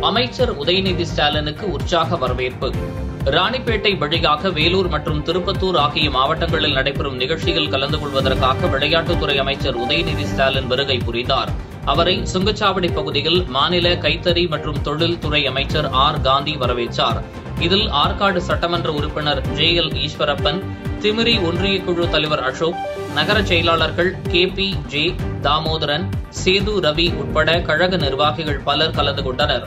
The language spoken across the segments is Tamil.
அமைச்சர் உதயநிதி ஸ்டாலினுக்கு உற்சாக வரவேற்பு ராணிப்பேட்டை வழியாக வேலூர் மற்றும் திருப்பத்தூர் ஆகிய மாவட்டங்களில் நடைபெறும் நிகழ்ச்சியில் கலந்து கொள்வதற்காக விளையாட்டுத்துறை அமைச்சர் உதயநிதி ஸ்டாலின் வருகை புரிந்தார் அவரை சுங்கச்சாவடி பகுதியில் மாநில கைத்தறி மற்றும் தொழில்துறை அமைச்சர் ஆர் காந்தி வரவேற்றார் இதில் ஆற்காடு சட்டமன்ற உறுப்பினர் ஜே எல் ஈஸ்வரப்பன் திமிரி ஒன்றிய குழு தலைவர் அசோக் நகர செயலாளர்கள் K P J Damodaran Sethu Ravi உட்பட கழக நிர்வாகிகள் பலர் கலந்து கொண்டனர்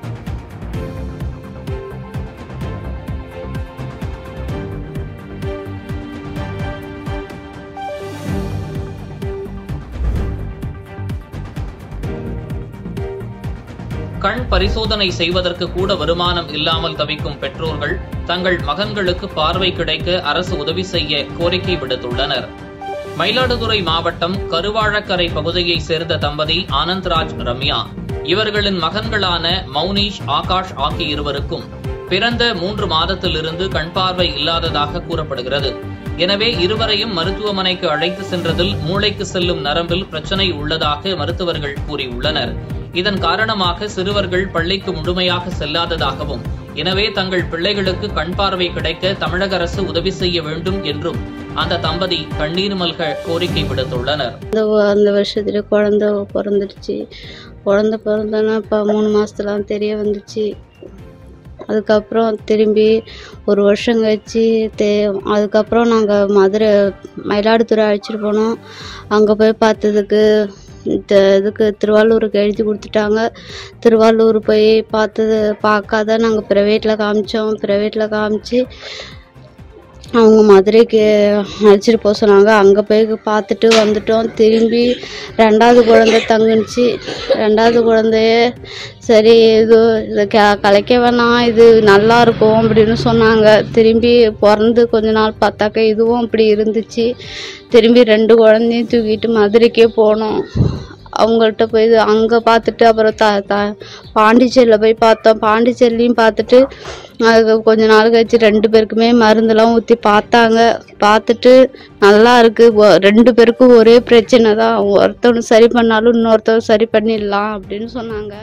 கண் பரிசோதனை செய்வதற்கு கூட வருமானம் இல்லாமல் தவிக்கும் பெற்றோர்கள் தங்கள் மகன்களுக்கு பார்வை கிடைக்க அரசு உதவி செய்ய கோரிக்கை விடுத்துள்ளனர் மயிலாடுதுறை மாவட்டம் கருவாழக்கரை பகுதியைச் சேர்ந்த தம்பதி ஆனந்த்ராஜ் ரம்யா இவர்களின் மகன்களான மௌனீஷ் ஆகாஷ் ஆகிய இருவருக்கும் பிறந்த மூன்று மாதத்திலிருந்து கண் பார்வை இல்லாததாக கூறப்படுகிறது எனவே இருவரையும் மருத்துவமனைக்கு அழைத்து சென்றதில் மூளைக்கு செல்லும் நரம்பில் பிரச்சனை உள்ளதாக மருத்துவர்கள் கூறியுள்ளனர் இதன் காரணமாக சிறுவர்கள் பள்ளிக்கு முழுமையாக செல்லாததாகவும் எனவே தங்கள் பிள்ளைகளுக்கு கண் பார்வை கிடைக்க தமிழக அரசு உதவி செய்ய வேண்டும் என்றும் அந்த தம்பதி கண்ணீர் மல்க கோரிக்கை விடுத்துள்ளனர் அந்த வ- அந்த வருஷத்துல குழந்த பிறந்துடுச்சு குழந்த பிறந்தோன்னா இப்போ மூணு மாசத்துல தெரிய வந்துச்சு அதுக்கப்புறம் திரும்பி ஒரு வருஷம் கழிச்சு தே அதுக்கப்புறம் நாங்கள் மதுரை மயிலாடுதுறை அழைச்சிட்டு போனோம் அங்கே போய் பார்த்ததுக்கு இந்த இதுக்கு திருவாரூருக்கு எழுதி கொடுத்துட்டாங்க திருவாரூர் போய் பார்த்தது பார்க்காத நாங்கள் ப்ரைவேட்டில் காமிச்சோம் ப்ரைவேட்டில் காமிச்சு அவங்க மதுரைக்கு அழைச்சிட்டு போக சொன்னாங்க அங்கே போய் பார்த்துட்டு வந்துட்டோம் திரும்பி ரெண்டாவது குழந்தை தங்குனுச்சு ரெண்டாவது குழந்தைய சரி இது இதை க கலைக்க வேணாம் இது நல்லா இருக்கும் அப்படின்னு சொன்னாங்க திரும்பி பிறந்து கொஞ்ச நாள் பார்த்தாக்க இதுவும் அப்படி இருந்துச்சு திரும்பி ரெண்டு குழந்தையும் தூக்கிட்டு மதுரைக்கே போனோம் அவங்கள்ட்ட போய் அங்கே பார்த்துட்டு அப்புறம் த த பாண்டிச்சேரியில் போய் பார்த்தோம் பாண்டிச்சேரிலையும் பார்த்துட்டு அதுக்கு கொஞ்ச நாள் கழிச்சு ரெண்டு பேருக்குமே மருந்தெல்லாம் ஊற்றி பார்த்தாங்க பார்த்துட்டு நல்லா இருக்கு ஒ- ரெண்டு பேருக்கும் ஒரே பிரச்சனை தான் ஒருத்தவனு சரி பண்ணாலும் இன்னொருத்தவங்க சரி பண்ணிடலாம் அப்படின்னு சொன்னாங்க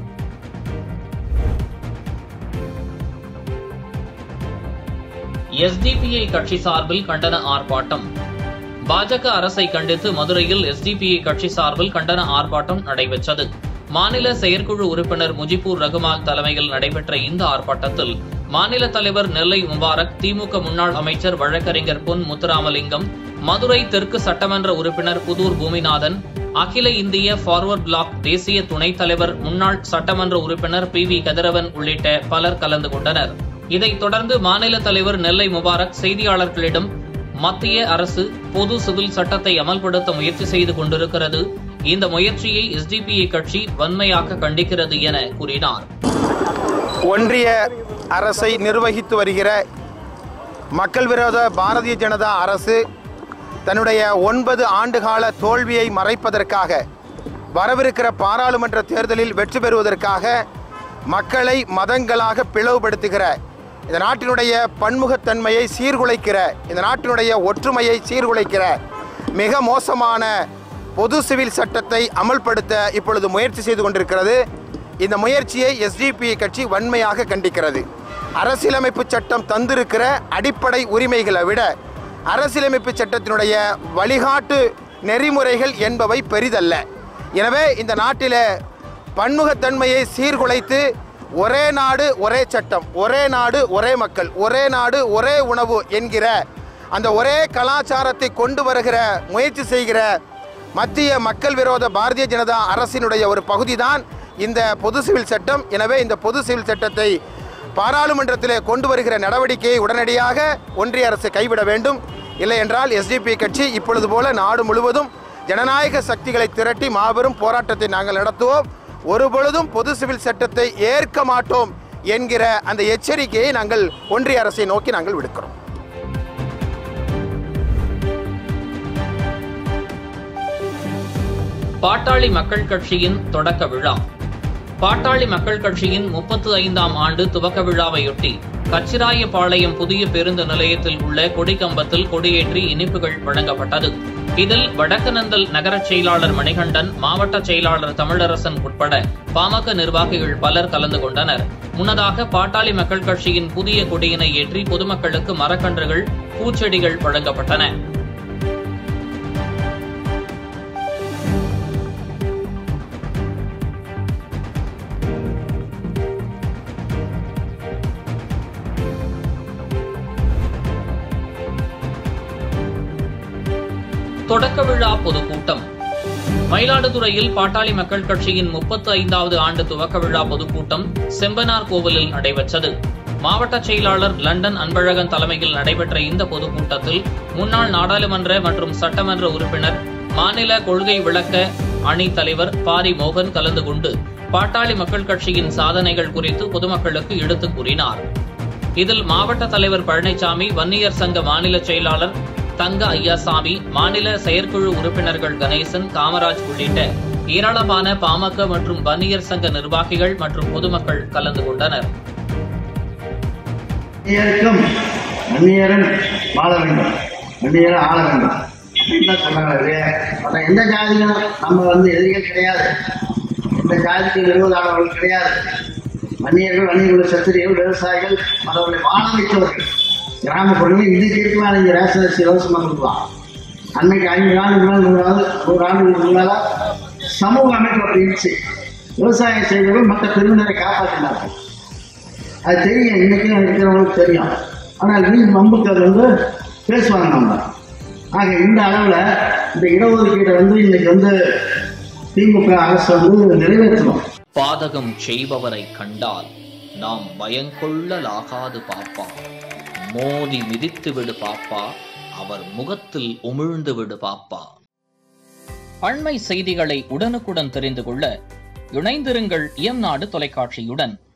எஸ்டிபிஐ கட்சி சார்பில் கண்டன ஆர்ப்பாட்டம் பாஜக அரசை கண்டித்து மதுரையில் எஸ்டிபிஐ கட்சி சார்பில் கண்டன ஆர்ப்பாட்டம் நடைபெற்றது மாநில செயற்குழு உறுப்பினர் முஜிபூர் ரகுமான் தலைமையில் நடைபெற்ற இந்த ஆர்ப்பாட்டத்தில் மாநில தலைவர் நெல்லை முபாரக் திமுக முன்னாள் அமைச்சர் வழக்கறிஞர் பொன் முத்துராமலிங்கம் மதுரை தெற்கு சட்டமன்ற உறுப்பினர் புதூர் பூமிநாதன் அகில இந்திய ஃபார்வர்ட் பிளாக் தேசிய துணைத் தலைவர் முன்னாள் சட்டமன்ற உறுப்பினர் பி வி கதிரவன் உள்ளிட்ட பலர் கலந்து கொண்டனர் இதைத் தொடர்ந்து மாநில தலைவர் நெல்லை முபாரக் செய்தியாளர்களிடம் மத்திய அரசு பொது சிவில் சட்டத்தை அமல்படுத்த முயற்சி செய்து கொண்டிருக்கிறது இந்த முயற்சியை எஸ்டிபிஐ கட்சி வன்மையாக கண்டிக்கிறது என கூறினார் ஒன்றிய அரசை நிர்வகித்து வருகிற மக்கள் விரோத பாரதிய ஜனதா அரசு தன்னுடைய ஒன்பது ஆண்டுகால தோல்வியை மறைப்பதற்காக வரவிருக்கிற பாராளுமன்ற தேர்தலில் வெற்றி பெறுவதற்காக மக்களை மதங்களாக பிளவுபடுத்துகிற இந்த நாட்டினுடைய பன்முகத்தன்மையை சீர்குலைக்கிற இந்த நாட்டினுடைய ஒற்றுமையை சீர்குலைக்கிற மிக மோசமான பொது சிவில் சட்டத்தை அமல்படுத்த இப்பொழுது முயற்சி செய்து கொண்டிருக்கிறது இந்த முயற்சியை எஸ்டிபி கட்சி வன்மையாக கண்டிக்கிறது அரசியலமைப்பு சட்டம் தந்திருக்கிற அடிப்படை உரிமைகளை விட அரசியலமைப்பு சட்டத்தினுடைய வழிகாட்டு நெறிமுறைகள் என்பவை பெரிதல்ல எனவே இந்த நாட்டில் பன்முகத்தன்மையை சீர்குலைத்து ஒரே நாடு ஒரே சட்டம் ஒரே நாடு ஒரே மக்கள் ஒரே நாடு ஒரே உணவு என்கிற அந்த ஒரே கலாச்சாரத்தை கொண்டு வருகிற முயற்சி செய்கிற மத்திய மக்கள் விரோத பாரதிய ஜனதா அரசினுடைய ஒரு பகுதிதான் இந்த பொது சிவில் சட்டம் எனவே இந்த பொது சிவில் சட்டத்தை பாராளுமன்றத்திலே கொண்டு வருகிற நடவடிக்கையை உடனடியாக ஒன்றிய அரசு கைவிட வேண்டும் இல்லை என்றால் எஸ்டிபி கட்சி இப்பொழுது போல நாடு முழுவதும் ஜனநாயக சக்திகளை திரட்டி மாபெரும் போராட்டத்தை நாங்கள் நடத்துவோம் ஒருபொழுதும் பொது சிவில் சட்டத்தை ஏற்க மாட்டோம் என்கிற அந்த எச்சரிக்கையை நாங்கள் ஒன்றிய அரசை நோக்கி நாங்கள் விடுக்கிறோம் பாட்டாளி மக்கள் கட்சியின் தொடக்க விழா பாட்டாளி மக்கள் கட்சியின் முப்பத்து ஐந்தாம் ஆண்டு துவக்க விழாவையொட்டி கச்சிராயபாளையம் புதிய பேருந்து நிலையத்தில் உள்ள கொடிக்கம்பத்தில் கொடியேற்றி இனிப்புகள் வழங்கப்பட்டது இதில் வடக்கநந்தல் நகரச் செயலாளர் மணிகண்டன் மாவட்ட செயலாளர் தமிழரசன் உட்பட பாமக நிர்வாகிகள் பலர் கலந்து கொண்டனர் முன்னதாக பாட்டாளி மக்கள் கட்சியின் புதிய கொடியினை ஏற்றி பொதுமக்களுக்கு மரக்கன்றுகள் பூச்செடிகள் வழங்கப்பட்டன தொடக்க விழா பொதுக்கூட்டம் மயிலாடுதுறையில் பாட்டாளி மக்கள் கட்சியின் முப்பத்து ஐந்தாவது ஆண்டு துவக்க விழா பொதுக்கூட்டம் செம்பனார் கோவிலில் நடைபெற்றது மாவட்ட செயலாளர் லண்டன் அன்பழகன் தலைமையில் நடைபெற்ற இந்த பொதுக்கூட்டத்தில் முன்னாள் நாடாளுமன்ற மற்றும் சட்டமன்ற உறுப்பினர் மாநில கொள்கை விளக்க அணி தலைவர் பாரி மோகன் கலந்து கொண்டு பாட்டாளி மக்கள் கட்சியின் சாதனைகள் குறித்து பொதுமக்களுக்கு எடுத்துக் கூறினார் இதில் மாவட்ட தலைவர் பழனிசாமி வன்னியர் சங்க மாநில செயலாளர் தங்க ஐயாசாமி மாநில செயற்குழு உறுப்பினர்கள் கணேசன் காமராஜ் உள்ளிட்ட ஏராளமான பாமக மற்றும் வன்னியர் சங்க நிர்வாகிகள் மற்றும் பொதுமக்கள் கலந்து கொண்டனர் வன்னியருக்கும் வன்னியரும் வாழ வேண்டும் வன்னியரும் ஆள வேண்டும் அப்படின்னு தான் சொன்னாங்க இல்லையா மற்ற எந்த ஜாதியும் நம்ம வந்து எதிரிகள் கிடையாது எந்த ஜாதிக்கு விரோதானவர்கள் கிடையாது வன்னியர்கள் வன்னியர்கள் சத்திரியர்கள் விவசாயிகள் மற்றவர்களை வாழ வைத்தவர்கள் கிராமப்புறங்களில் இன்னைக்கு இருக்கலாம் நீங்கள் ரேஷன் அரிசி இலவசமாக கொடுக்கலாம் அன்னைக்கு ஐம்பது ஆண்டு முன்னால் நூறு ஆண்டு நூறு ஆண்டுகளுக்கு முன்னால சமூக அமைப்பு அப்படி இருந்துச்சு விவசாயம் செய்தவர்கள் மற்ற பிரிவினரை காப்பாற்றினார்கள் அது தெரியும் இன்னைக்கும் இருக்கிறவங்களுக்கு தெரியும் ஆனால் இன்னும் நம்புக்கு அது வந்து பேசுவாங்க நம்ம ஆக இந்த அளவில் இந்த இடஒதுக்கீட்டை வந்து இன்னைக்கு வந்து திமுக அரசு வந்து நிறைவேற்றணும் பாதகம் செய்பவரை கண்டால் நாம் பயங்கொள்ளலாகாது பாப்பா மோதி மிதித்து விடு பாப்பா அவர் முகத்தில் உமிழ்ந்து விடு பாப்பா அண்மை செய்திகளை உடனுக்குடன் தெரிந்து கொள்ள இணைந்திருங்கள் எம் நாடு தொலைக்காட்சியுடன்